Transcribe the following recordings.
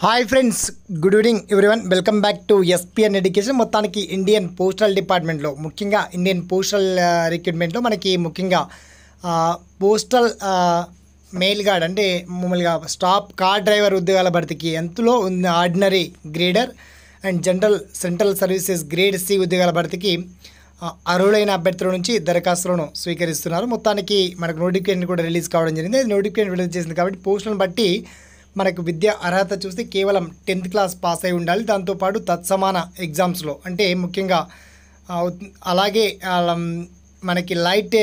hi friends good evening everyone welcome back to SPN education మొత్తానికి Indian postal డిపార్ట్మెంట్లో ముఖ్యంగా Indian postal రిక్రూట్మెంట్లో మనకి ముఖ్యంగా ఆ, పోస్టల్ ఆ, మెయిల్ గార్డ్ అంటే మామూలుగా స్టాప్ కార్ డ్రైవర్ ఉద్యోగాల భర్తీకి ఎంతలో ఉంది ordinary grader and general central services grade C ఉద్యోగాల భర్తీకి ఆ, అర్హులైన అభ్యర్థుల నుంచి దరఖాస్తులను స్వీకరిస్తున్నారు మొత్తానికి మనకు నోటిఫికేషన్ కూడా రిలీజ్ కావడం జరిగింది అది నోటిఫికేషన్ రిలీజ్ చేసింది కాబట్టి పోస్టులను బట్టి మనకు విద్యా అర్హత చూస్తే కేవలం టెన్త్ క్లాస్ పాస్ అయి ఉండాలి దాంతోపాటు తత్సమాన ఎగ్జామ్స్లో అంటే ముఖ్యంగా ఆ, అలాగే ఆ, మనకి లైట్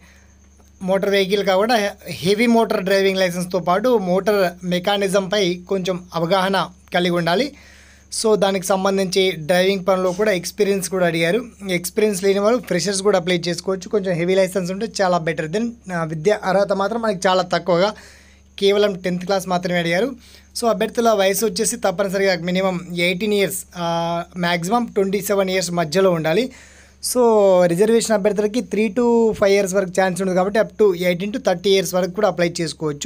మోటార్ వెహికల్ కాకుండా హెవీ మోటార్ డ్రైవింగ్ లైసెన్స్తో పాటు మోటార్ మెకానిజంపై కొంచెం అవగాహన కలిగి ఉండాలి సో దానికి సంబంధించి డ్రైవింగ్ పనిలో కూడా ఎక్స్పీరియన్స్ కూడా అడిగారు ఎక్స్పీరియన్స్ లేని వాళ్ళు ఫ్రెషర్స్ కూడా అప్లై చేసుకోవచ్చు కొంచెం హెవీ లైసెన్స్ ఉంటే చాలా బెటర్ దెన్ విద్యా అర్హత మాత్రం మనకి చాలా తక్కువగా కేవలం టెన్త్ క్లాస్ మాత్రమే అడిగారు సో అభ్యర్థుల వయసు వచ్చేసి తప్పనిసరిగా minimum eighteen years maximum twenty seven years మధ్యలో ఉండాలి సో రిజర్వేషన్ అభ్యర్థులకి త్రీ టు ఫైవ్ ఇయర్స్ వరకు ఛాన్స్ ఉంటుంది కాబట్టి up to eighteen to thirty years వరకు కూడా అప్లై చేసుకోవచ్చు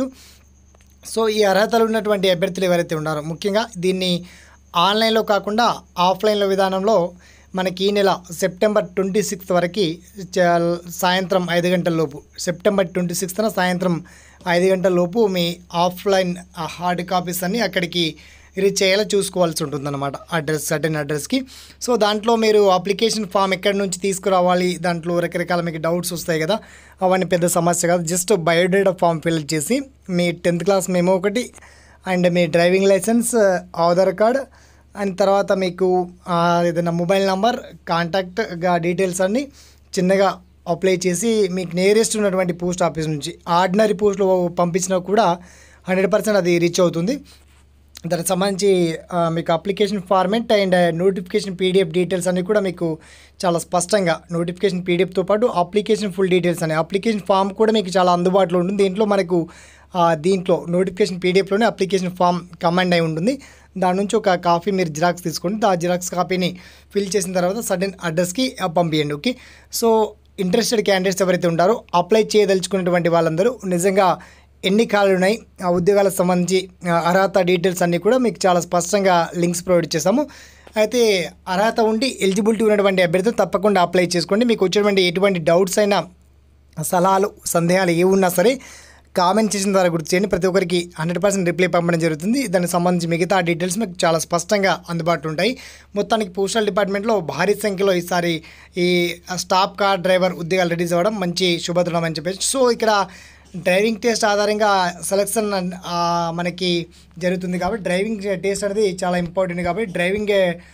సో ఈ అర్హతలు ఉన్నటువంటి అభ్యర్థులు ఎవరైతే ఉన్నారో ముఖ్యంగా దీన్ని ఆన్లైన్లో కాకుండా ఆఫ్లైన్లో విధానంలో మనకి ఈ నెల సెప్టెంబర్ ట్వంటీ సిక్స్త్ వరకు చ- సాయంత్రం ఐదు గంటల లోపు సెప్టెంబర్ ట్వంటీ సిక్స్త్న సాయంత్రం ఐదు గంటల లోపు మీ ఆఫ్లైన్ హార్డ్ కాపీస్ అన్ని అక్కడికి రీచ్ అయ్యేలా చూసుకోవాల్సి ఉంటుందన్నమాట అడ్రస్ సర్టెన్ అడ్రస్కి సో దాంట్లో మీరు అప్లికేషన్ ఫామ్ ఎక్కడి నుంచి తీసుకురావాలి దాంట్లో రకరకాల మీకు డౌట్స్ వస్తాయి కదా అవన్నీ పెద్ద సమస్య కాదు జస్ట్ బయోడేటా ఫామ్ ఫిల్ చేసి మీ టెన్త్ క్లాస్ మేము ఒకటి అండ్ మీ driving licence Aadhaar card and తర్వాత మీకు ఆ, ఏదైనా మొబైల్ నంబర్ కాంటాక్ట్ డీటెయిల్స్ అన్నీ చిన్నగా అప్లై చేసి మీకు నియరెస్ట్ ఉన్నటువంటి పోస్ట్ ఆఫీస్ నుంచి ఆర్డినరీ పోస్ట్లో పంపించినా కూడా హండ్రెడ్ పర్సెంట్ అది రీచ్ అవుతుంది దానికి సంబంధించి ఆ, మీకు application format and notification PDF details అన్నీ కూడా మీకు చాలా స్పష్టంగా నోటిఫికేషన్ పీడిఎఫ్తో పాటు అప్లికేషన్ ఫుల్ డీటెయిల్స్ అని అప్లికేషన్ ఫామ్ కూడా మీకు చాలా అందుబాటులో ఉంటుంది దీంట్లో మనకు ఆ, దీంట్లో నోటిఫికేషన్ పీడిఎఫ్లోనే అప్లికేషన్ ఫామ్ కమాండ్ అయి ఉంటుంది దాని నుంచి ఒక కాపీ మీరు జిరాక్స్ తీసుకోండి ఆ జిరాక్స్ కాపీని ఫిల్ చేసిన తర్వాత సడన్ అడ్రస్కి పంపించండి ఓకే సో ఇంట్రెస్టెడ్ క్యాండిడేట్స్ ఎవరైతే ఉంటారో అప్లై చేయదలుచుకున్నటువంటి వాళ్ళందరూ నిజంగా ఎన్ని ఖాళీలు ఉన్నాయి ఆ ఉద్యోగాలకు సంబంధించి ఆ, అర్హత డీటెయిల్స్ అన్నీ కూడా మీకు చాలా స్పష్టంగా లింక్స్ ప్రొవైడ్ చేస్తాము అయితే అర్హత ఉండి ఎలిజిబిలిటీ ఉన్నటువంటి అభ్యర్థులు తప్పకుండా అప్లై చేసుకోండి మీకు వచ్చేటువంటి ఎటువంటి డౌట్స్ అయినా సలహాలు సందేహాలు ఏ ఉన్నా సరే కామెంట్ చేసిన ద్వారా గుర్తు చేయండి ప్రతి ఒక్కరికి హండ్రెడ్ పర్సెంట్ రిప్లై పంపడం జరుగుతుంది దానికి సంబంధించి మిగతా డీటెయిల్స్ మీకు చాలా స్పష్టంగా అందుబాటులో ఉంటాయి మొత్తానికి పోస్టల్ డిపార్ట్మెంట్లో భారీ సంఖ్యలో ఈసారి ఈ స్టాప్ కార్ డ్రైవర్ ఉద్యోగాలు రిలీజ్ అవ్వడం మంచి శుభతరం అని చెప్పేసి సో ఇక్కడ డ్రైవింగ్ టెస్ట్ ఆధారంగా సెలక్షన్ ఆ, మనకి జరుగుతుంది కాబట్టి డ్రైవింగ్ టెస్ట్ అనేది చాలా ఇంపార్టెంట్ కాబట్టి driving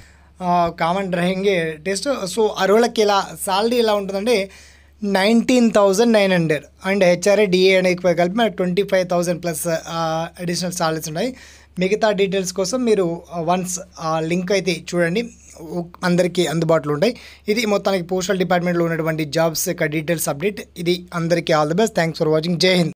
common driving test so అరువులకి ఇలా సాలరీ ఎలా ఉంటుందంటే nineteen thousand nine hundred and HRA DA అనేక కలిపి మనకి twenty five thousand plus additional salaries ఉన్నాయి మిగతా డీటెయిల్స్ కోసం మీరు వన్స్ లింక్ అయితే చూడండి ఒక్- అందరికీ అందుబాటులో ఉంటాయి ఇది మొత్తానికి పోస్టల్ డిపార్ట్మెంట్లో ఉన్నటువంటి జాబ్స్ యొక్క డీటెయిల్స్ అప్డేట్ ఇది అందరికీ all the best thanks for watching Jai Hind